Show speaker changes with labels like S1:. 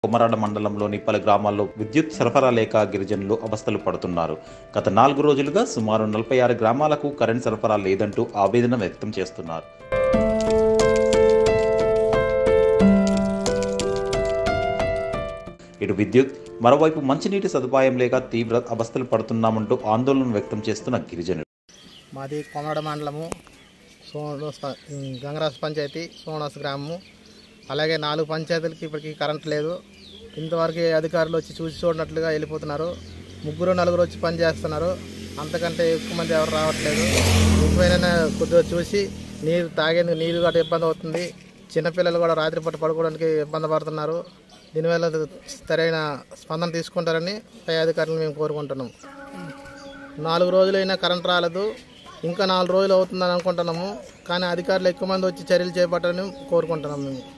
S1: కొమరాడ మండలంలోని పలు గ్రామాల్లో విద్యుత్ సరఫరా లేక గిరిజనులు అవస్థలు పడుతున్నారు గత నాలుగు రోజులుగా సుమారు నలభై ఆరు గ్రామాలకు కరెంట్ సరఫరా లేదంటూ ఆవేదన వ్యక్తం చేస్తున్నారు ఇటు విద్యుత్ మరోవైపు మంచినీటి సదుపాయం లేక తీవ్ర అవస్థలు పడుతున్నామంటూ ఆందోళన వ్యక్తం చేస్తున్న గిరిజనులు
S2: మాది కొమరడ మండలము సోనస్ గంగరాజు పంచాయతీ సోనస్ గ్రామము అలాగే నాలుగు పంచాయతీలకి ఇప్పటికీ కరెంట్ లేదు ఇంతవరకు ఏ అధికారులు వచ్చి చూసి చూడనట్లుగా వెళ్ళిపోతున్నారు ముగ్గురు నలుగురు వచ్చి పని చేస్తున్నారు అంతకంటే ఎక్కువ మంది ఎవరు రావట్లేదు ఇప్పుడైనా కొద్దిగా చూసి నీరు తాగేందుకు నీరు కూడా ఇబ్బంది అవుతుంది చిన్నపిల్లలు కూడా రాత్రిపూట పడుకోవడానికి ఇబ్బంది పడుతున్నారు దీనివల్ల సరైన స్పందన తీసుకుంటారని పై అధికారులు మేము కోరుకుంటున్నాం నాలుగు రోజులైనా కరెంట్ రాలేదు ఇంకా నాలుగు రోజులు అవుతుందని అనుకుంటున్నాము కానీ అధికారులు ఎక్కువ మంది వచ్చి చర్యలు చేపట్టాలని కోరుకుంటున్నాము మేము